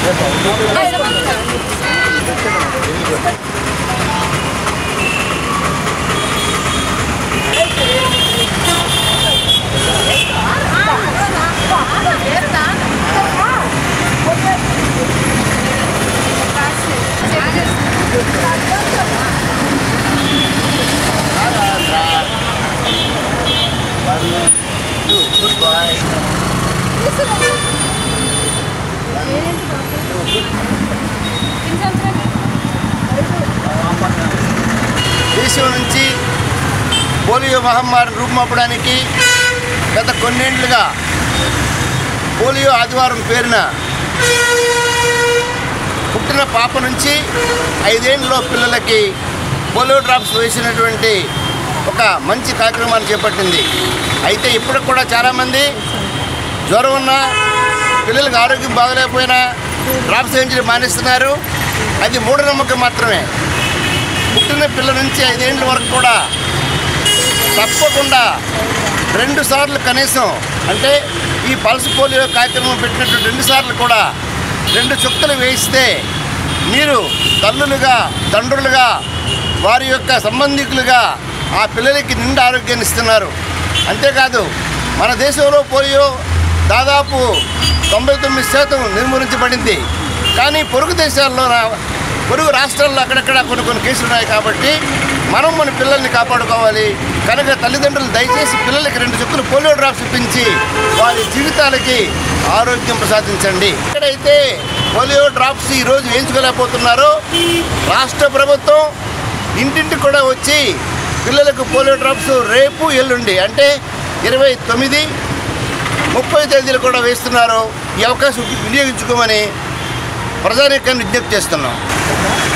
దేశం నుంచి పోలియో మహమ్మారి రూపుమాపడానికి గత కొన్నేళ్లుగా పోలియో ఆదివారం పేరున పుట్టిన పాప నుంచి ఐదేళ్ళలో పిల్లలకి పోలియో డ్రాప్స్ వేసినటువంటి ఒక మంచి కార్యక్రమాన్ని చేపట్టింది అయితే ఇప్పుడు కూడా చాలామంది జ్వరం ఉన్నా పిల్లలకు ఆరోగ్యం బాగలేకపోయినా డ్రాప్స్ వేయించడం మానేస్తున్నారు అది మూఢనమ్మకం మాత్రమే పుట్టిన పిల్ల నుంచి ఐదేళ్ళ వరకు కూడా తప్పకుండా రెండు సార్లు కనీసం అంటే ఈ పల్స్ పోలియో కార్యక్రమం పెట్టినట్టు రెండు సార్లు కూడా రెండు చుక్కలు వేయిస్తే మీరు తల్లులుగా తండ్రులుగా వారి యొక్క సంబంధికులుగా ఆ పిల్లలకి నిండు ఆరోగ్యాన్ని ఇస్తున్నారు అంతేకాదు మన దేశంలో పోలియో దాదాపు తొంభై తొమ్మిది శాతం నిర్మూలించబడింది కానీ పొరుగు దేశాల్లో రా- పొరుగు రాష్ట్రాల్లో అక్కడక్కడ కొన్ని కొన్ని కేసులు ఉన్నాయి కాబట్టి మనం మన పిల్లల్ని కాపాడుకోవాలి కనుక తల్లిదండ్రులు దయచేసి పిల్లలకి రెండు చుక్కలు పోలియో డ్రాప్స్ ఇప్పించి వారి జీవితాలకి ఆరోగ్యం ప్రసాదించండి ఎక్కడైతే పోలియో డ్రాప్స్ ఈరోజు వేయించుకోలేకపోతున్నారో రాష్ట్ర ప్రభుత్వం ఇంటింటికి కూడా వచ్చి పిల్లలకు పోలియో డ్రాప్స్ రేపు ఎల్లుండి అంటే ఇరవై తొమ్మిది ముప్పై తేదీలు కూడా వేస్తున్నారు ఈ అవకాశం వినియోగించుకోమని ప్రజానీకాన్ని విజ్ఞప్తి చేస్తున్నాం